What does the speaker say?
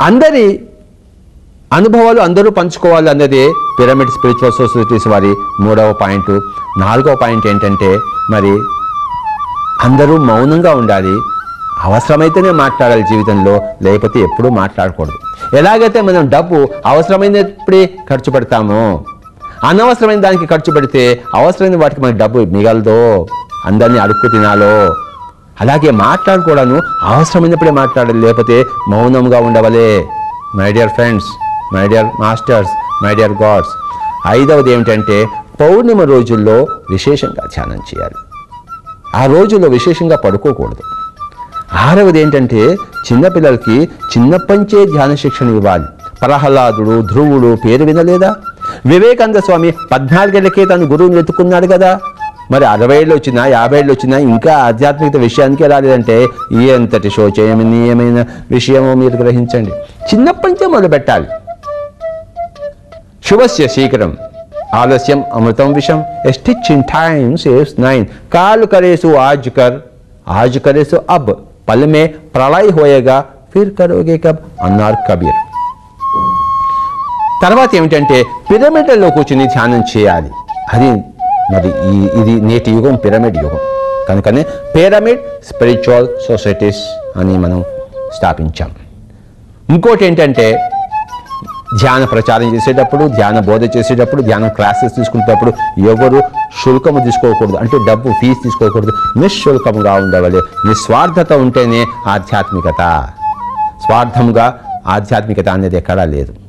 అందరి అనుభవాలు అందరూ పంచుకోవాలి అన్నదే పిరమిడ్ స్పిరిచువల్ సొసైటీస్ వారి మూడవ పాయింట్ నాలుగవ పాయింట్ ఏంటంటే మరి అందరూ మౌనంగా ఉండాలి అవసరమైతేనే మాట్లాడాలి జీవితంలో లేకపోతే ఎప్పుడూ మాట్లాడకూడదు ఎలాగైతే మనం డబ్బు అవసరమైనప్పుడే ఖర్చు పెడతామో అనవసరమైన దానికి ఖర్చు పెడితే అవసరమైన వాటికి మనకి డబ్బు మిగలదో అందరినీ అడుక్కు తినాలో అలాగే మాట్లాడుకోవడాను అవసరమైనప్పుడే మాట్లాడాలి లేకపోతే మౌనంగా ఉండవలే my dear friends my dear masters my dear gods ఐదవది ఏమిటంటే పౌర్ణిమ రోజుల్లో విశేషంగా ధ్యానం చేయాలి ఆ రోజుల్లో విశేషంగా పడుకోకూడదు ఆరవది ఏంటంటే చిన్నపిల్లలకి చిన్నప్పంచే ధ్యాన శిక్షణ ఇవ్వాలి ప్రహ్లాదుడు ధ్రువుడు పేరు వినలేదా వివేకానంద స్వామి పద్నాలుగేళ్లకే తను గురువుని వెతుక్కున్నాడు కదా మరి అరవై ఏళ్ళు వచ్చినా యాభై ఏళ్ళు వచ్చినా ఇంకా ఆధ్యాత్మికత విషయానికే రాలేదంటే ఈ ఎంతటి శోచనీయమైన విషయమో మీరు గ్రహించండి చిన్నప్పటి నుంచే మొదలు పెట్టాలి శుభస్య శీఘ్రం ఆలస్యం అమృతం విషం a stitch in time saves nine కాల్ కరేసు ఆజ్ కర్ ఆజ్ కరేసు అబ్ పల్ మే ప్రళయ్ హోయేగా ఫిర్ కరోగే కబ్ అన్నారు కబీర్ తర్వాత ఏమిటంటే పిరమిడ్లలో కూర్చుని ధ్యానం చేయాలి అది మరి ఈ ఇది నేటి యుగం పిరమిడ్ యుగం కనుకనే పిరమిడ్ స్పిరిచువల్ సొసైటీస్ అని మనం స్థాపించాం ఇంకోటి ఏంటంటే ధ్యాన ప్రచారం చేసేటప్పుడు ధ్యాన బోధ చేసేటప్పుడు ధ్యాన క్లాసెస్ తీసుకునేటప్పుడు ఎవరు శుల్కము తీసుకోకూడదు అంటే డబ్బు ఫీజు తీసుకోకూడదు నిశ్శుల్కముగా ఉండవాలి నిస్వార్థత ఉంటేనే ఆధ్యాత్మికత స్వార్థంగా ఆధ్యాత్మికత అనేది ఎక్కడా లేదు